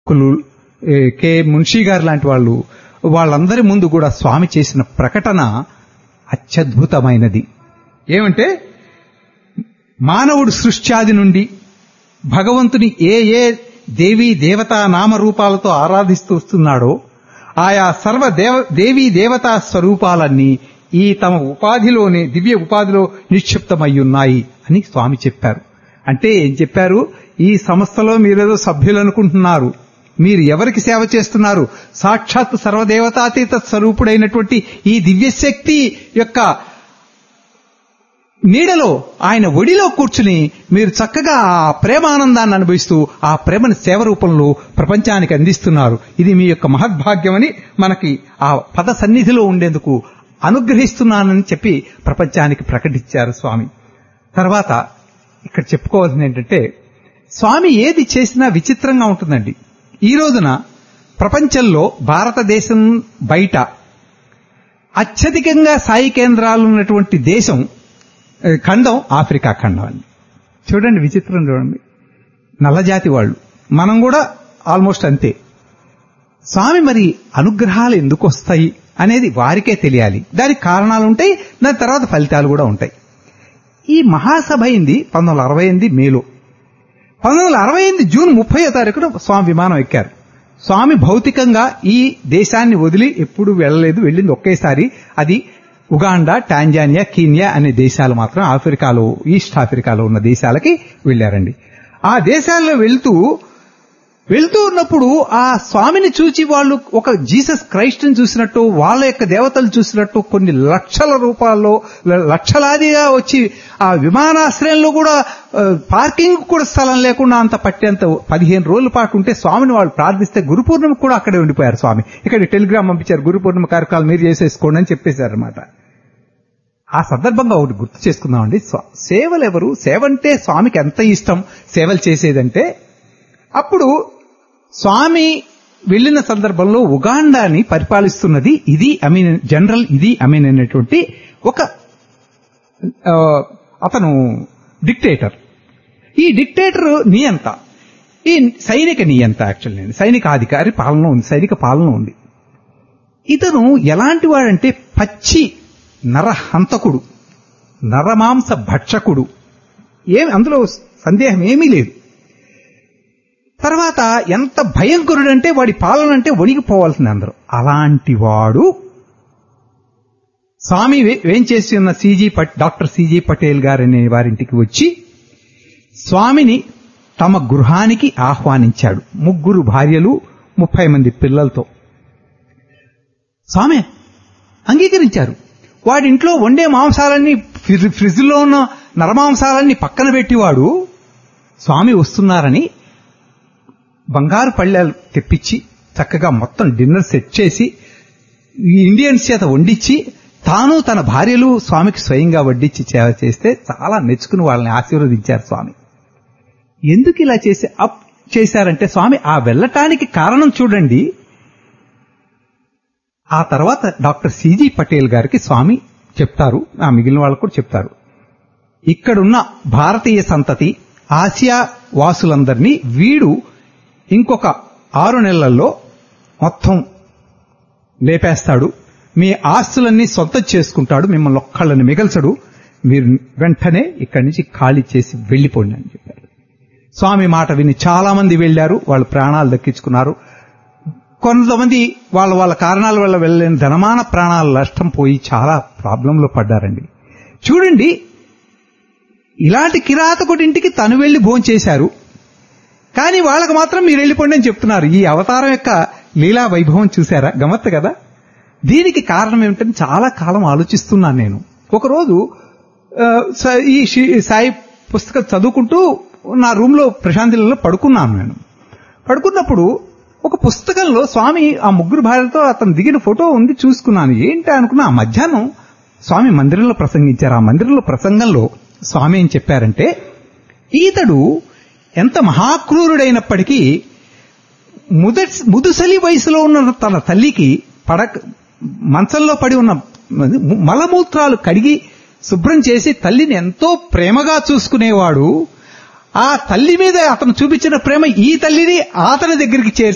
కులు ఏ, K Munshi గారు లాంటి వాళ్ళు వాళ్ళందరి ముందు కూడా స్వామి చేసిన ప్రకటన అత్యద్భుతమైనది ఏమంటే మానవుడు సృష్ట్యాది నుండి భగవంతుని ఏ ఏ దేవీ దేవతా నామరూపాలతో ఆరాధిస్తూ వస్తున్నాడో ఆయా సర్వ దేవ దేవీ దేవతా స్వరూపాలన్నీ ఈ తమ ఉపాధిలోనే దివ్య ఉపాధిలో నిక్షిప్తమై ఉన్నాయి అని స్వామి చెప్పారు అంటే ఏం చెప్పారు ఈ సంస్థలో మీరేదో సభ్యులు అనుకుంటున్నారు మీరు ఎవరికి సేవ చేస్తున్నారు సాక్షాత్ సర్వదేవతాతీత స్వరూపుడైనటువంటి ఈ దివ్యశక్తి యొక్క నీడలో ఆయన ఒడిలో కూర్చుని మీరు చక్కగా ఆ ప్రేమానందాన్ని అనుభవిస్తూ ఆ ప్రేమను సేవ రూపంలో ప్రపంచానికి అందిస్తున్నారు ఇది మీ యొక్క మహద్భాగ్యమని మనకి ఆ పద సన్నిధిలో ఉండేందుకు అనుగ్రహిస్తున్నానని చెప్పి ప్రపంచానికి ప్రకటించారు స్వామి తర్వాత ఇక్కడ చెప్పుకోవాల్సింది ఏంటంటే స్వామి ఏది చేసినా విచిత్రంగా ఉంటుందండి ఈ రోజున ప్రపంచంలో భారతదేశం బయట అత్యధికంగా సాయి కేంద్రాలు ఉన్నటువంటి దేశం ఏ, ఖండం ఆఫ్రికా ఖండం అండి చూడండి విచిత్రం చూడండి నల్లజాతి వాళ్ళు మనం కూడా ఆల్మోస్ట్ అంతే స్వామి మరి అనుగ్రహాలు ఎందుకు వస్తాయి అనేది వారికే తెలియాలి దానికి కారణాలు ఉంటాయి దాని తర్వాత ఫలితాలు కూడా ఉంటాయి ఈ మహాసభ అయింది పంతొమ్మిది వందల అరవై ఎనిమిది మేలో పంతొమ్మిది వందల అరవై ఎనిమిది జూన్ ముప్పై తారీఖున స్వామి విమానం ఎక్కారు స్వామి భౌతికంగా ఈ దేశాన్ని వదిలి ఎప్పుడు వెళ్ళలేదు వెళ్ళింది ఒకేసారి అది ఉగాండా టాంజానియా కీనియా అనే దేశాలు మాత్రం ఆఫ్రికాలో ఈస్ట్ ఆఫ్రికాలో ఉన్న దేశాలకి వెళ్ళారండి ఆ దేశాల్లో వెళ్తూ వెళ్తూ ఉన్నప్పుడు ఆ స్వామిని చూచి వాళ్ళు ఒక జీసస్ క్రైస్ట్ ని చూసినట్టు వాళ్ళ యొక్క దేవతలు చూసినట్టు కొన్ని లక్షల రూపాయల్లో ల- లక్షలాదిగా వచ్చి ఆ విమానాశ్రయంలో కూడా ఆ, పార్కింగ్ కూడా స్థలం లేకుండా అంత పట్టేంత పదిహేను రోజుల పాటు ఉంటే స్వామిని వాళ్ళు ప్రార్థిస్తే గురు పూర్ణిమ కూడా అక్కడే ఉండిపోయారు స్వామి ఇక్కడ టెలిగ్రామ్ పంపించారు గురు పూర్ణిమ కార్యక్రమాలు మీరు చేసేసుకోండి అని చెప్పేశారు అనమాట ఆ సందర్భంగా ఒకటి గుర్తు చేసుకుందామండి స్వ- సేవలు ఎవరు సేవ అంటే స్వామికి ఎంత ఇష్టం సేవలు చేసేదంటే అప్పుడు స్వామి వెళ్ళిన సందర్భంలో ఉగాండాని పరిపాలిస్తున్నది ఇది అమీన్ జనరల్ ఇది అమీన్ అనేటువంటి ఒక ఆ, అతను డిక్టేటర్ ఈ డిక్టేటర్ నియంత ఈ సైనిక నియంత యాక్చువల్ నేను సైనిక అధికారి పాలన ఉంది సైనిక పాలన ఉంది ఇతను ఎలాంటి వాడంటే పచ్చి నరహంతకుడు నరమాంస భక్షకుడు ఏమి అందులో సందేహం ఏమీ లేదు తర్వాత ఎంత భయంకరుడంటే వాడి పాలన అంటే వణిగిపోవాల్సింది అందరూ అలాంటి వాడు స్వామి వే- వేంచేసి ఉన్న సీజీ పట్ డాక్టర్ సీజీ పటేల్ గారనే వారింటికి వచ్చి స్వామిని తమ గృహానికి ఆహ్వానించాడు ముగ్గురు భార్యలు ముప్పై మంది పిల్లలతో స్వామి అంగీకరించారు వాడి ఇంట్లో వండే మాంసాలన్నీ ఫ్రిజ్- ఫ్రిడ్జ్లో ఉన్న నరమాంసాలన్నీ పక్కన పెట్టివాడు స్వామి వస్తున్నారని బంగారు పళ్ళెలు తెప్పించి చక్కగా మొత్తం డిన్నర్ సెట్ చేసి ఈ ఇండియన్స్ చేత వండించి తాను తన భార్యలు స్వామికి స్వయంగా వడ్డించి సేవ చేస్తే చాలా మెచ్చుకుని వాళ్ళని ఆశీర్వదించారు స్వామి ఎందుకు ఇలా చేసి అప్ చేశారంటే స్వామి ఆ వెళ్ళటానికి కారణం చూడండి ఆ తర్వాత డాక్టర్ సిజి పటేల్ గారికి స్వామి చెప్తారు ఆ మిగిలిన వాళ్ళకు కూడా చెప్తారు ఇక్కడున్న భారతీయ సంతతి ఆసియా వాసులందరినీ వీడు ఇంకొక ఆరు నెలల్లో మొత్తం లేపేస్తాడు మీ ఆస్తులన్నీ సొంతం చేసుకుంటాడు మిమ్మల్ని ఒక్కళ్ళని మిగల్చడు మీరు వెంటనే ఇక్కడి నుంచి ఖాళీ చేసి వెళ్లిపోండి అని చెప్పారు స్వామి మాట విని చాలా మంది వెళ్లారు వాళ్ళు ప్రాణాలు దక్కించుకున్నారు కొంతమంది వాళ్ళ వాళ్ళ కారణాల వల్ల వెళ్ళలేని ధనమాన ప్రాణాల నష్టం పోయి చాలా ప్రాబ్లంలో పడ్డారండి చూడండి ఇలాంటి కిరాతకుడింటికి తను వెళ్లి భోంచేశారు కానీ వాళ్ళకు మాత్రం మీరు వెళ్ళిపోండి అని చెప్తున్నారు ఈ అవతారం యొక్క లీలా వైభవం చూశారా గమత్తు కదా దీనికి కారణం ఏమిటని చాలా కాలం ఆలోచిస్తున్నాను నేను ఒకరోజు ఆ, స- ఈ షి- సాయి పుస్తకం చదువుకుంటూ నా రూమ్ లో ప్రశాంతిలో పడుకున్నాను నేను పడుకున్నప్పుడు ఒక పుస్తకంలో స్వామి ఆ ముగ్గురు భార్యలతో అతను దిగిన ఫోటో ఉంది చూసుకున్నాను ఏంటి అనుకున్నా ఆ మధ్యాహ్నం స్వామి మందిరంలో ప్రసంగించారు ఆ మందిరంలో ప్రసంగంలో స్వామి ఏం చెప్పారంటే ఈతడు ఎంత మహాక్రూరుడైనప్పటికీ ముదట్ ముదుసలి వయసులో ఉన్న తన తల్లికి పడక మంచంలో పడి ఉన్న మలమూత్రాలు కడిగి శుభ్రం చేసి తల్లిని ఎంతో ప్రేమగా చూసుకునేవాడు ఆ తల్లి మీద అతను చూపించిన ప్రేమ ఈ తల్లిని అతని దగ్గరికి చేర్చి